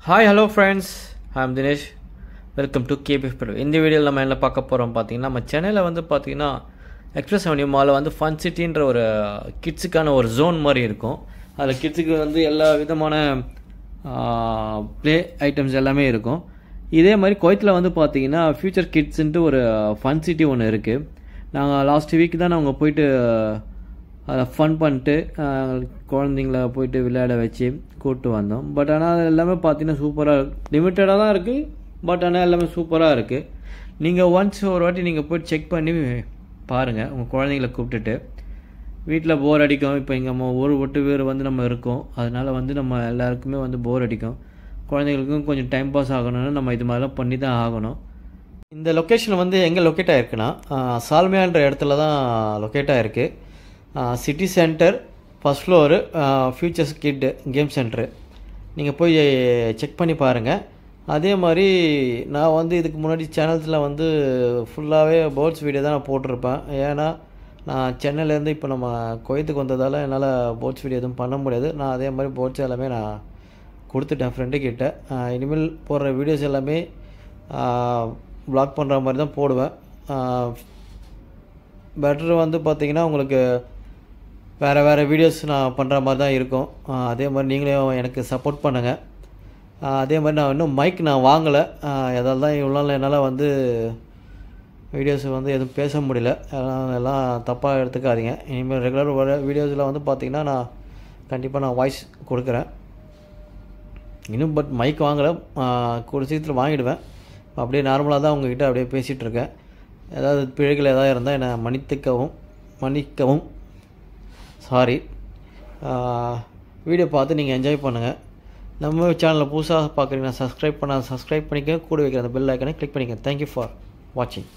Hi hello friends I'm Dinesh welcome to KP bro இந்த வீடியோவில் நம்ம என்ன பார்க்க போகிறோம் பார்த்தீங்கன்னா நம்ம சென்னையில் வந்து பார்த்தீங்கன்னா எக்ஸ்பிரஸ் அவென்யூ மாலில் வந்து ஃபன் சிட்டின்ற ஒரு கிட்ஸுக்கான ஒரு ஜோன் மாதிரி இருக்கும் அதில் கிட்ஸுக்கு வந்து எல்லா விதமான ப்ளே ஐட்டம்ஸ் எல்லாமே இருக்கும் இதே மாதிரி கோயத்தில் வந்து பார்த்தீங்கன்னா ஃபியூச்சர் கிட்ஸுன்ட்டு ஒரு ஃபன் சிட்டி ஒன்று இருக்குது நாங்கள் லாஸ்ட் வீக் தான் நாங்கள் போயிட்டு அதை ஃபன் பண்ணிட்டு அஹ், குழந்தைங்கள போயிட்டு விளையாட வச்சு கூப்பிட்டு வந்தோம் பட் ஆனால் அது எல்லாமே பார்த்தீங்கன்னா சூப்பராக லிமிட்டடாக தான் இருக்குது பட் ஆனால் எல்லாமே சூப்பராக இருக்குது நீங்கள் ஒன்ஸ் ஒரு வாட்டி நீங்கள் போய் செக் பண்ணி பாருங்கள் உங்கள் குழந்தைங்கள கூப்பிட்டுட்டு வீட்டில் போர் அடிக்கும் இப்போ இங்கே நம்ம ஊர் விட்டு வேறு வந்து நம்ம இருக்கோம் அதனால் வந்து நம்ம எல்லாருக்குமே வந்து போர் அடிக்கும் குழந்தைங்களுக்கும் கொஞ்சம் டைம் பாஸ் ஆகணும்னா நம்ம இது மாதிரிலாம் பண்ணி தான் ஆகணும் இந்த லொக்கேஷன் வந்து எங்கே லொக்கேட் ஆகிருக்குன்னா சால்மியான்ற இடத்துல தான் லொக்கேட் ஆகிருக்கு city centre first floor futures kid game centre நீங்கள் போய் செக் பண்ணி பாருங்கள் அதே மாதிரி நான் வந்து இதுக்கு முன்னாடி சேனல்ஸில் வந்து ஃபுல்லாகவே பேர்ட்ஸ் வீடியோ தான் நான் போட்டிருப்பேன் ஏன்னா நான் சென்னையிலேருந்து இப்போ நம்ம கோயத்துக்கு வந்ததால் என்னால் போட்ஸ் வீடியோ எதுவும் பண்ண முடியாது நான் அதே மாதிரி போட்ஸ் எல்லாமே நான் கொடுத்துட்டேன் ஃப்ரெண்டு கிட்ட ஆஹ் இனிமேல் போடுற வீடியோஸ் எல்லாமே ப்ளாக் பண்ணுற மாதிரி தான் போடுவேன் பெட்டர் வந்து பார்த்திங்கன்னா உங்களுக்கு வேறு வேறு வீடியோஸ் நான் பண்ணுற மாதிரி தான் இருக்கும் ஆஹ் அதே மாதிரி நீங்களும் எனக்கு சப்போர்ட் பண்ணுங்கள் ஆஹ் அதே மாதிரி நான் இன்னும் மைக் நான் வாங்கலை எதால் தான் இவ்வளோ நாள் என்னால் வந்து வீடியோஸ் வந்து எதுவும் பேச முடியல எல்லாம் எல்லாம் தப்பாக எடுத்துக்காதீங்க இனிமேல் ரெகுலர் வர வீடியோஸில் வந்து பார்த்திங்கன்னா நான் கண்டிப்பாக நான் வாய்ஸ் கொடுக்குறேன் இன்னும் பட் மைக் வாங்கலை கூட சீக்கிரத்தில் வாங்கிடுவேன் அப்படியே நார்மலாக தான் உங்ககிட்ட அப்படியே பேசிகிட்டு இருக்கேன் ஏதாவது பிழைகள் ஏதாவது இருந்தால் என்னை மன்னித்துக்கவும் மன்னிக்கவும் சாரி வீடியோ பார்த்து நீங்கள் என்ஜாய் பண்ணுங்கள் நம்ம சேனலில் புதுசாக பார்க்குறீங்கன்னா சப்ஸ்கிரைப் பண்ண சப்ஸ்கிரைப் பண்ணிக்க கூட வைக்கிற அந்த பெல் ஐக்கனை கிளிக் பண்ணிக்க தேங்க்யூ ஃபார் வாட்சிங்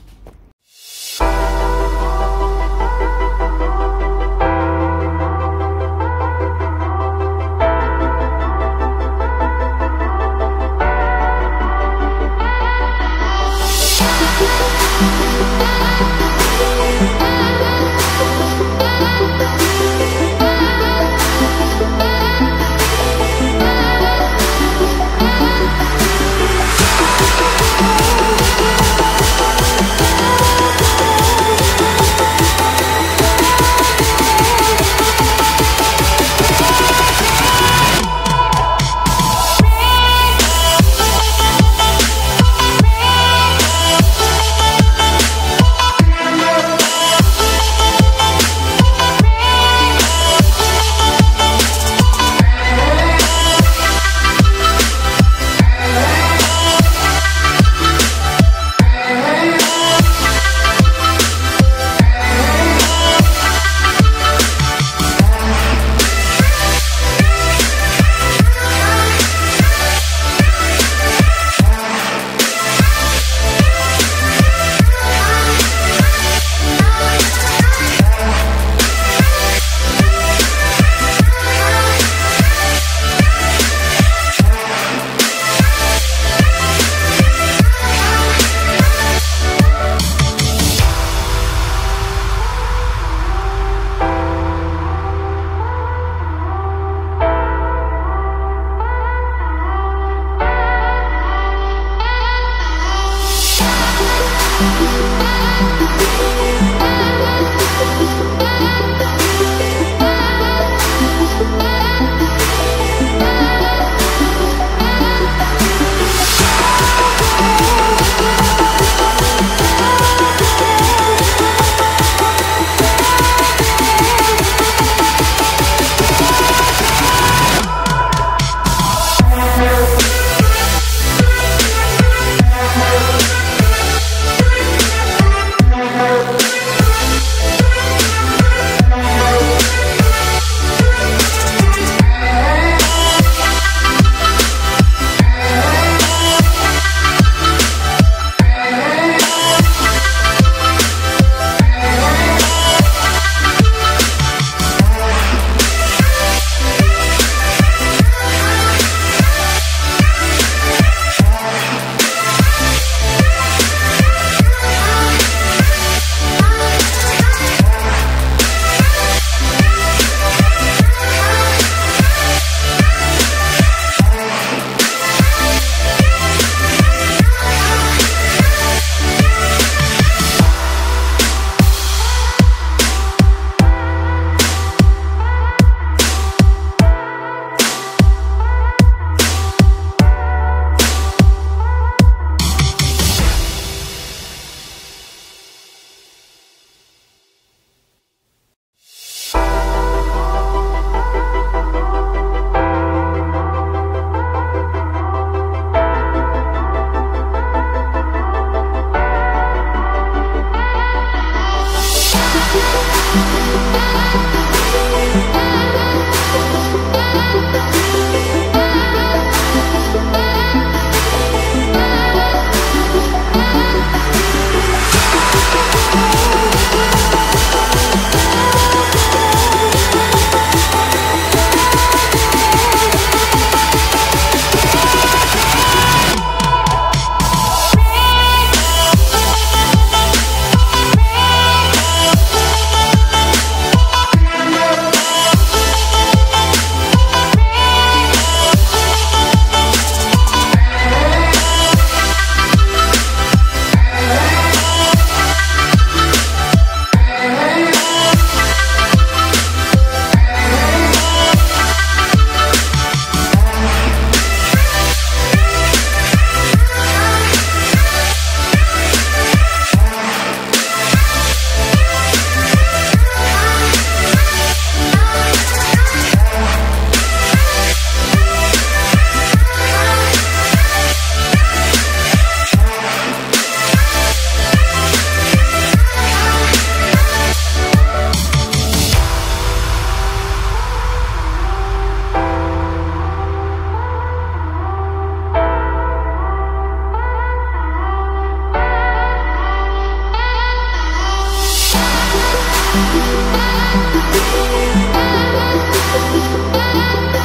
Thank Thank you.